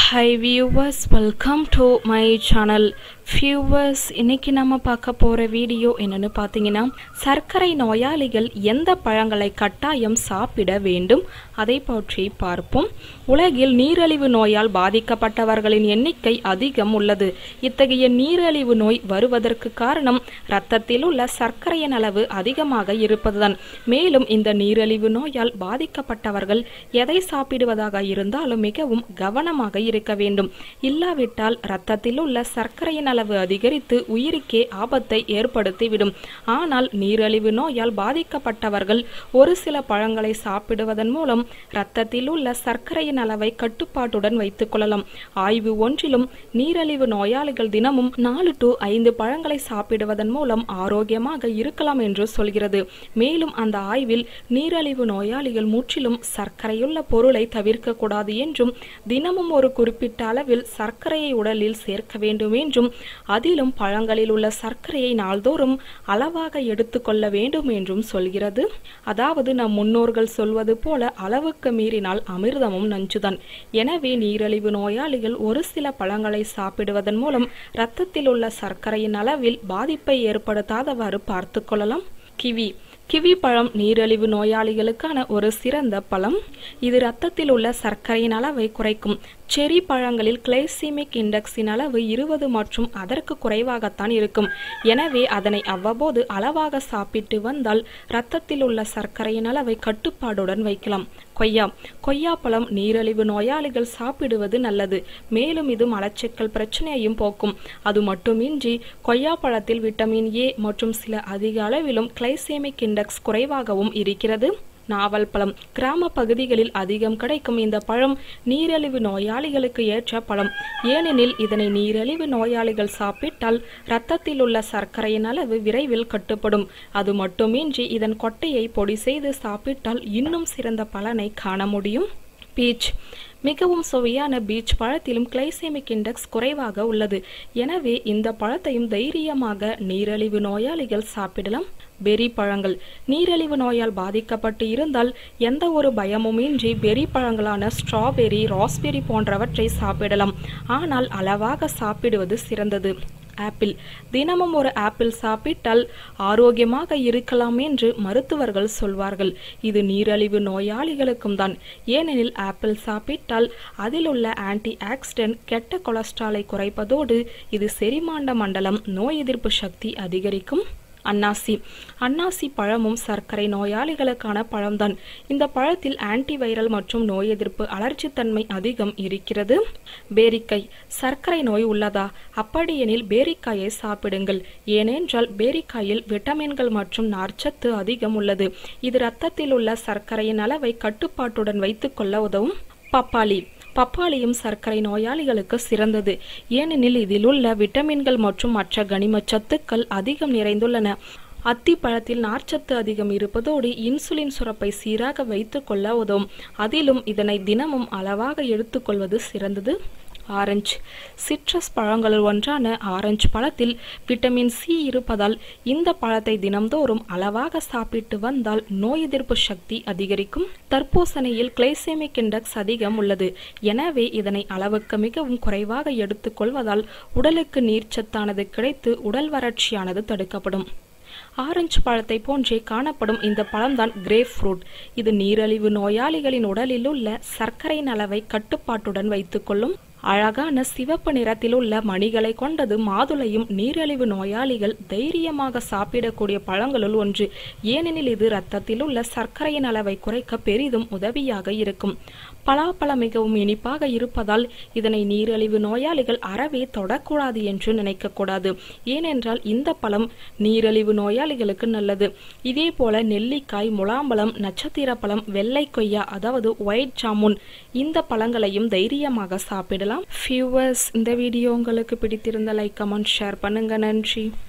high viewers welcome to my channel viewers இன்னைக்கு நம்ம பார்க்க போகிற வீடியோ என்னன்னு பார்த்தீங்கன்னா சர்க்கரை நோயாளிகள் எந்த பழங்களை கட்டாயம் சாப்பிட வேண்டும் அதை பற்றி பார்ப்போம் உலகில் நீரிழிவு நோயால் பாதிக்கப்பட்டவர்களின் எண்ணிக்கை அதிகம் உள்ளது இத்தகைய நீரிழிவு நோய் வருவதற்கு காரணம் இரத்தத்தில் உள்ள சர்க்கரையின் அளவு அதிகமாக இருப்பதுதான் மேலும் இந்த நீரிழிவு நோயால் பாதிக்கப்பட்டவர்கள் எதை சாப்பிடுவதாக இருந்தாலும் மிகவும் கவனமாக இருக்க வேண்டும் இல்லாவிட்டால் இரத்தத்தில் உள்ள சர்க்கரையின் அளவு அதிகரித்து உயிருக்கே ஆபத்தை ஏற்படுத்திவிடும் ஆனால் நீரிழிவு நோயால் பாதிக்கப்பட்டவர்கள் ஒரு சில பழங்களை சாப்பிடுவதன் மூலம் இரத்தத்தில் உள்ள சர்க்கரையின் அளவை கட்டுப்பாட்டுடன் வைத்துக் கொள்ளலாம் ஆய்வு ஒன்றிலும் நீரிழிவு நோயாளிகள் தினமும் நாலு டு ஐந்து பழங்களை சாப்பிடுவதன் மூலம் ஆரோக்கியமாக இருக்கலாம் என்று சொல்கிறது மேலும் அந்த ஆய்வில் நீரிழிவு நோயாளிகள் முற்றிலும் சர்க்கரையுள்ள பொருளை தவிர்க்க கூடாது என்றும் தினமும் ஒரு குறிப்பிட்ட அளவில் சர்க்கரையை உடலில் சேர்க்க வேண்டும் என்றும் அதிலும் பழங்களில் உள்ள சர்க்கரையை நாள்தோறும் அளவாக எடுத்துக்கொள்ள வேண்டும் என்றும் சொல்கிறது அதாவது நம் முன்னோர்கள் சொல்வது போல அளவுக்கு மீறினால் அமிர்தமும் நஞ்சுதான் எனவே நீரிழிவு நோயாளிகள் ஒரு சில பழங்களை சாப்பிடுவதன் மூலம் இரத்தத்தில் உள்ள சர்க்கரையின் அளவில் பாதிப்பை ஏற்படுத்தாதவாறு பார்த்து கொள்ளலாம் கிவி கிவி பழம் நீரிழிவு நோயாளிகளுக்கான ஒரு சிறந்த பழம் இது இரத்தத்தில் உள்ள சர்க்கரையின் அளவை குறைக்கும் செரி பழங்களில் கிளைசிமிக் இண்டெக்ஸின் அளவு இருபது மற்றும் அதற்கு குறைவாகத்தான் இருக்கும் எனவே அதனை அவ்வப்போது அளவாக சாப்பிட்டு வந்தால் இரத்தத்தில் உள்ள சர்க்கரையின் அளவை கட்டுப்பாடுடன் வைக்கலாம் கொய்யா கொய்யா பழம் நீரிழிவு நோயாளிகள் சாப்பிடுவது நல்லது மேலும் இது மலச்சிக்கல் பிரச்சனையையும் போக்கும் அது மட்டுமின்றி கொய்யா பழத்தில் விட்டமின் ஏ மற்றும் சில அதிக அளவிலும் கிளைசேமிக் இண்டெக்ஸ் குறைவாகவும் இருக்கிறது நாவல் பழம் கிராம பகுதிகளில் அதிகம் கிடைக்கும் இந்த பழம் நீரிழிவு நோயாளிகளுக்கு ஏற்ற பழம் ஏனெனில் இதனை நீரிழிவு நோயாளிகள் சாப்பிட்டால் இரத்தத்தில் உள்ள சர்க்கரையின் அளவு விரைவில் கட்டுப்படும் அது மட்டுமின்றி இதன் கொட்டையை பொடி செய்து சாப்பிட்டால் இன்னும் சிறந்த பலனை காண முடியும் பீச் மிகவும் சுவையான பீச் பழத்திலும் கிளைசேமிக் இண்டெக்ஸ் குறைவாக உள்ளது எனவே இந்த பழத்தையும் தைரியமாக நீரிழிவு நோயாளிகள் சாப்பிடலாம் பெரி பழங்கள் நீரிழிவு நோயால் பாதிக்கப்பட்டு இருந்தால் எந்த ஒரு பயமுமின்றி பெரி பழங்களான ஸ்ட்ராபெரி ராஸ்பெரி போன்றவற்றை சாப்பிடலாம் ஆனால் அளவாக சாப்பிடுவது சிறந்தது ஆப்பிள் தினமும் ஒரு ஆப்பிள் சாப்பிட்டால் ஆரோக்கியமாக இருக்கலாம் என்று மருத்துவர்கள் சொல்வார்கள் இது நீரிழிவு நோயாளிகளுக்கும் தான் ஏனெனில் ஆப்பிள் சாப்பிட்டால் அதில் உள்ள ஆன்டி ஆக்சிடென்ட் கெட்ட கொலஸ்ட்ராலை குறைப்பதோடு இது செரிமான மண்டலம் நோய் எதிர்ப்பு சக்தி அதிகரிக்கும் அன்னாசி அன்னாசி பழமும் சர்க்கரை நோயாளிகளுக்கான பழம்தான் இந்த பழத்தில் ஆன்டிவைரல் மற்றும் நோய் எதிர்ப்பு அலர்ஜி தன்மை அதிகம் இருக்கிறது பேரிக்காய் சர்க்கரை நோய் உள்ளதா அப்படியெனில் பேரிக்காயை சாப்பிடுங்கள் ஏனென்றால் பேரிக்காயில் விட்டமின்கள் மற்றும் நார்ச்சத்து அதிகம் உள்ளது இது இரத்தத்தில் உள்ள சர்க்கரையின் அளவை கட்டுப்பாட்டுடன் வைத்துக்கொள்ள உதவும் பப்பாளி பப்பாளியும் சர்க்கரை நோயாளிகளுக்கு சிறந்தது ஏனெனில் இதில் உள்ள விட்டமின்கள் மற்றும் மற்ற கனிம சத்துக்கள் அதிகம் நிறைந்துள்ளன அத்தி பழத்தில் நார்ச்சத்து அதிகம் இருப்பதோடு இன்சுலின் சுரப்பை சீராக வைத்து கொள்ள உதவும் அதிலும் இதனை தினமும் அளவாக எடுத்துக்கொள்வது சிறந்தது ஆரஞ்சு சிட்ரஸ் பழங்களில் ஒன்றான ஆரஞ்சு பழத்தில் விட்டமின் சி இருப்பதால் இந்த பழத்தை தினம்தோறும் அளவாக சாப்பிட்டு வந்தால் நோய் எதிர்ப்பு சக்தி அதிகரிக்கும் தர்பூசணியில் கிளைசேமிக் இண்டெக்ஸ் அதிகம் உள்ளது எனவே இதனை அளவுக்கு மிகவும் குறைவாக எடுத்துக்கொள்வதால் உடலுக்கு நீர்ச்சத்தானது கிடைத்து உடல் வறட்சியானது தடுக்கப்படும் ஆரஞ்சு பழத்தை போன்றே காணப்படும் இந்த பழம்தான் கிரேப் ஃப்ரூட் இது நீரிழிவு நோயாளிகளின் உடலில் உள்ள சர்க்கரையின் அளவை கட்டுப்பாட்டுடன் வைத்துக்கொள்ளும் அழகான சிவப்பு நிறத்தில் உள்ள மணிகளை கொண்டது மாதுளையும் நீரிழிவு நோயாளிகள் தைரியமாக சாப்பிடக்கூடிய பழங்களுள் ஒன்று ஏனெனில் இது இரத்தத்தில் உள்ள சர்க்கரையின் அளவை குறைக்க பெரிதும் உதவியாக இருக்கும் பலாப்பழம் மிகவும் இனிப்பாக இருப்பதால் இதனை நீரிழிவு நோயாளிகள் அறவே தொடக்கூடாது என்று நினைக்கக்கூடாது ஏனென்றால் இந்த பழம் நீரிழிவு நோயாளிகளுக்கு நல்லது இதே போல நெல்லிக்காய் முலாம்பழம் நட்சத்திர பழம் வெள்ளை கொய்யா அதாவது ஒயிட் ஜாமுன் இந்த பழங்களையும் தைரியமாக சாப்பிடலாம் ஃபியூவர்ஸ் இந்த வீடியோ உங்களுக்கு பிடித்திருந்த லைக் கமெண்ட் ஷேர் பண்ணுங்க நன்றி